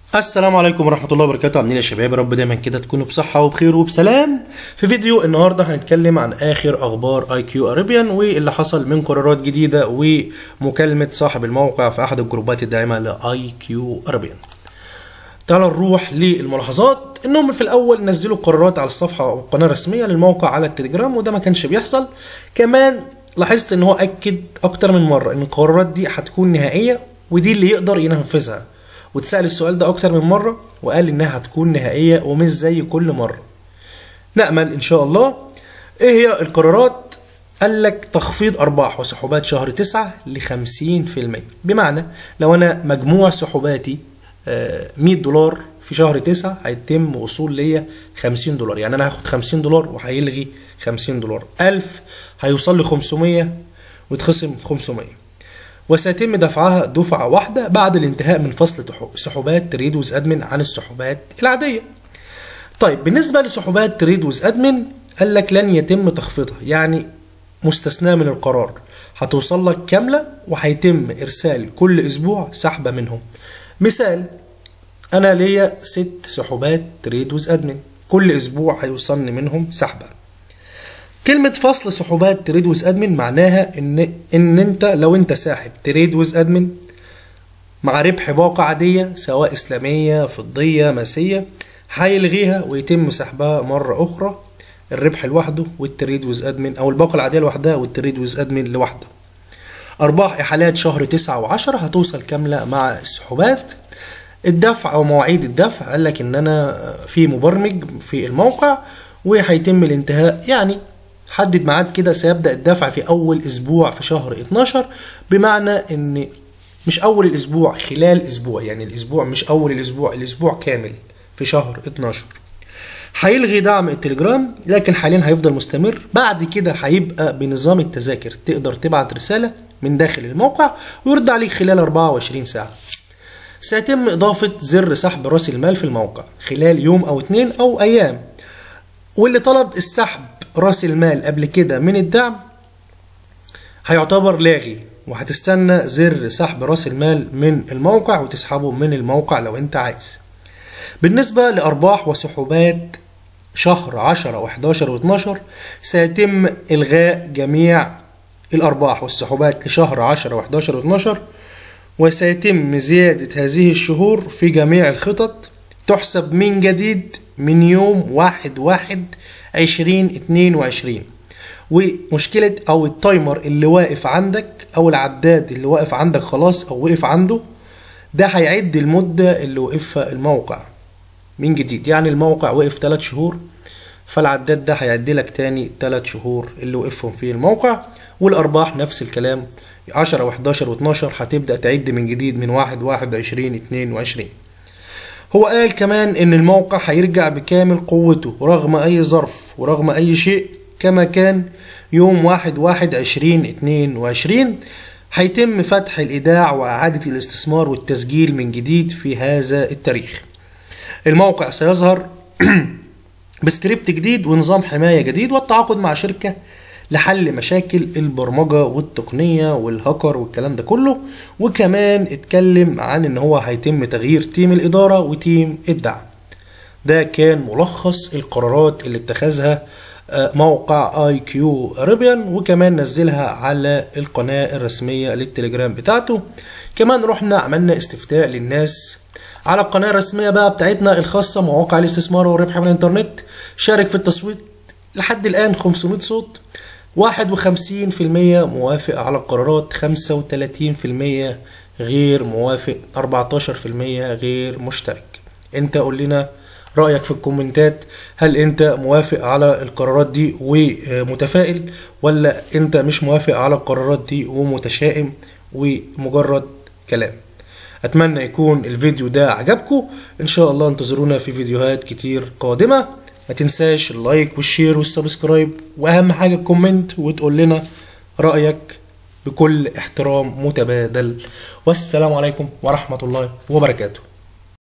السلام عليكم ورحمة الله وبركاته عاملين يا شباب يا رب دايما كده تكونوا بصحة وبخير وبسلام في فيديو النهاردة هنتكلم عن آخر أخبار اي كيو اريبيان واللي حصل من قرارات جديدة ومكالمة صاحب الموقع في أحد الجروبات الداعمة لاي كيو اريبيان تعالوا نروح للملاحظات انهم في الاول نزلوا قرارات على الصفحه او القناه الرسميه للموقع على التليجرام وده ما كانش بيحصل كمان لاحظت ان هو اكد اكتر من مره ان القرارات دي هتكون نهائيه ودي اللي يقدر ينفذها واتسال السؤال ده اكتر من مره وقال انها هتكون نهائيه ومش زي كل مره نامل ان شاء الله ايه هي القرارات قال لك تخفيض ارباح وسحوبات شهر 9 ل 50% بمعنى لو انا مجموع سحوباتي 100 دولار في شهر 9 هيتم وصول ليا 50 دولار يعني انا هاخد 50 دولار وهيلغي 50 دولار 1000 هيوصل لي 500 ويتخصم 500 وسيتم دفعها دفعة واحدة بعد الانتهاء من فصل سحوبات تريد ويز ادمن عن السحوبات العادية طيب بالنسبة لسحوبات تريد ويز ادمن قال لك لن يتم تخفيضها يعني مستثناة من القرار هتوصل لك كاملة وهيتم إرسال كل أسبوع سحبة منهم مثال انا ليا ست سحوبات تريد ويز ادمن كل اسبوع هيوصلني منهم سحبه كلمة فصل سحوبات تريد ويز ادمن معناها ان ان انت لو انت ساحب تريد ويز ادمن مع ربح باقة عادية سواء اسلامية فضية ماسية هيلغيها ويتم سحبها مرة اخرى الربح لوحده والتريد ويز ادمن او الباقة العادية لوحدها والتريد ويز ادمن لوحده ارباح احالات شهر تسعة وعشرة هتوصل كاملة مع السحوبات الدفع او مواعيد الدفع قال لك ان انا في مبرمج في الموقع وهيتم الانتهاء يعني حدد ميعاد كده سيبدا الدفع في اول اسبوع في شهر 12 بمعنى ان مش اول الاسبوع خلال اسبوع يعني الاسبوع مش اول الاسبوع الاسبوع كامل في شهر 12 هيلغي دعم التليجرام لكن حاليا هيفضل مستمر بعد كده هيبقى بنظام التذاكر تقدر تبعت رساله من داخل الموقع ويرد عليك خلال 24 ساعه سيتم إضافة زر سحب رأس المال في الموقع خلال يوم أو اتنين أو أيام واللي طلب السحب رأس المال قبل كده من الدعم هيعتبر لاغي وهتستنى زر سحب رأس المال من الموقع وتسحبه من الموقع لو انت عايز بالنسبة لأرباح وسحوبات شهر 10 و11 و12 سيتم إلغاء جميع الأرباح والسحوبات لشهر 10 و11 و12 وسيتم زيادة هذه الشهور في جميع الخطط تحسب من جديد من يوم واحد واحد عشرين اتنين وعشرين ومشكلة أو التايمر اللي واقف عندك أو العداد اللي واقف عندك خلاص أو وقف عنده ده هيعد المدة اللي وقفها الموقع من جديد يعني الموقع وقف 3 شهور فالعداد ده هيعد لك تاني 3 شهور اللي وقفهم فيه الموقع والأرباح نفس الكلام 10 و11 و12 هتبدأ تعد من جديد من 1 1 20 22 هو قال كمان ان الموقع هيرجع بكامل قوته رغم اي ظرف ورغم اي شيء كما كان يوم 1 1 20 22 هيتم فتح الايداع واعادة الاستثمار والتسجيل من جديد في هذا التاريخ الموقع سيظهر بسكريبت جديد ونظام حماية جديد والتعاقد مع شركة لحل مشاكل البرمجة والتقنية والهاكر والكلام ده كله وكمان اتكلم عن ان هو هيتم تغيير تيم الادارة وتيم الدعم ده كان ملخص القرارات اللي اتخذها موقع اي كيو اريبيان وكمان نزلها على القناة الرسمية للتليجرام بتاعته كمان رحنا عملنا استفتاء للناس على القناة الرسمية بقى بتاعتنا الخاصة مواقع الاستثمار والربح من الانترنت شارك في التصويت لحد الآن 500 صوت 51% موافق على القرارات 35% غير موافق 14% غير مشترك انت قول لنا رأيك في الكومنتات هل انت موافق على القرارات دي ومتفائل ولا انت مش موافق على القرارات دي ومتشائم ومجرد كلام اتمنى يكون الفيديو ده عجبكم ان شاء الله انتظرونا في فيديوهات كتير قادمه ما تنساش اللايك والشير والسبسكرايب واهم حاجه الكومنت وتقول لنا رايك بكل احترام متبادل والسلام عليكم ورحمه الله وبركاته